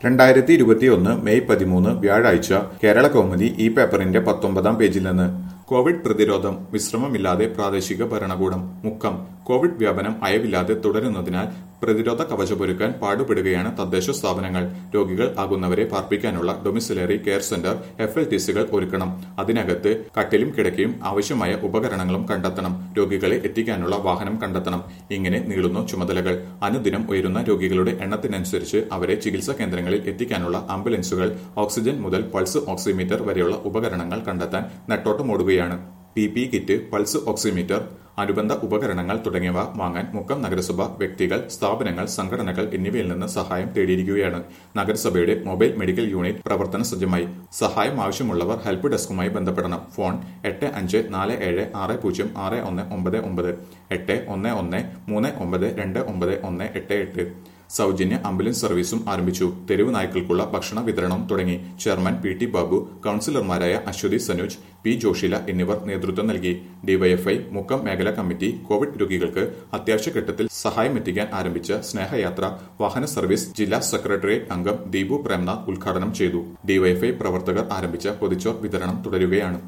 രണ്ടായിരത്തി ഇരുപത്തിയൊന്ന് മെയ് പതിമൂന്ന് വ്യാഴാഴ്ച കേരള കൗമുദി ഈ പേപ്പറിന്റെ പത്തൊമ്പതാം പേജിൽ നിന്ന് കോവിഡ് പ്രതിരോധം വിശ്രമമില്ലാതെ പ്രാദേശിക ഭരണകൂടം മുക്കം കോവിഡ് വ്യാപനം അയവില്ലാതെ തുടരുന്നതിനാൽ പ്രതിരോധ കവചമൊരുക്കാൻ പാടുപെടുകയാണ് തദ്ദേശ സ്ഥാപനങ്ങൾ രോഗികൾ ആകുന്നവരെ പാർപ്പിക്കാനുള്ള domiciliary care centre F L T സികൾ ഒരുക്കണം അതിനകത്ത് കട്ടിലും കിടക്കയും ആവശ്യമായ ഉപകരണങ്ങളും കണ്ടെത്തണം രോഗികളെ എത്തിക്കാനുള്ള വാഹനം കണ്ടെത്തണം ഇങ്ങനെ നീളുന്നു ചുമതലകൾ അനുദിനം ഉയരുന്ന രോഗികളുടെ എണ്ണത്തിനനുസരിച്ച് അവരെ ചികിത്സാ കേന്ദ്രങ്ങളിൽ എത്തിക്കാനുള്ള ആംബുലൻസുകൾ ഓക്സിജൻ മുതൽ പൾസ് ഓക്സിമീറ്റർ വരെയുള്ള ഉപകരണങ്ങൾ കണ്ടെത്താൻ നെട്ടോട്ടമോടുകയാണ് P P kit pulse oximeter അനുബന്ധ ഉപകരണങ്ങൾ തുടങ്ങിയവ വാങ്ങാൻ മുക്കം നഗരസഭ വ്യക്തികൾ സ്ഥാപനങ്ങൾ സംഘടനകൾ എന്നിവയിൽ നിന്ന് സഹായം തേടിയിരിക്കുകയാണ് നഗരസഭയുടെ മൊബൈൽ മെഡിക്കൽ യൂണിറ്റ് പ്രവർത്തന സജ്ജമായി സഹായം ആവശ്യമുള്ളവർ ഹെൽപ്പ് ഡെസ്കുമായി ബന്ധപ്പെടണം ഫോൺ എട്ട് അഞ്ച് നാല് ഏഴ് ആറ് പൂജ്യം ആറ് ഒന്ന് ഒമ്പത് ഒമ്പത് എട്ട് ഒന്ന് ഒന്ന് മൂന്ന് ഒമ്പത് രണ്ട് ഒമ്പത് ഒന്ന് എട്ട് എട്ട് സൗജന്യ ആംബുലൻസ് സർവീസും ആരംഭിച്ചു തെരുവ് നായ്ക്കൾക്കുള്ള ഭക്ഷണ വിതരണം തുടങ്ങി ചെയർമാൻ പി ടി ബാബു കൌൺസിലർമാരായ അശ്വതി സനോജ് പി ജോഷില എന്നിവർ നേതൃത്വം നൽകി ഡിവൈഎഫ്ഐ മുക്കം മേഖലാ കമ്മിറ്റി കോവിഡ് രോഗികൾക്ക് അത്യാവശ്യഘട്ടത്തിൽ സഹായമെത്തിക്കാൻ ആരംഭിച്ച സ്നേഹയാത്ര വാഹന സർവീസ് ജില്ലാ സെക്രട്ടേറിയറ്റ് അംഗം ദീപു പ്രേംനാഥ് ഉദ്ഘാടനം ചെയ്തു ഡിവൈഎഫ്ഐ പ്രവർത്തകർ ആരംഭിച്ച പൊതിച്ചോർ വിതരണം തുടരുകയാണ്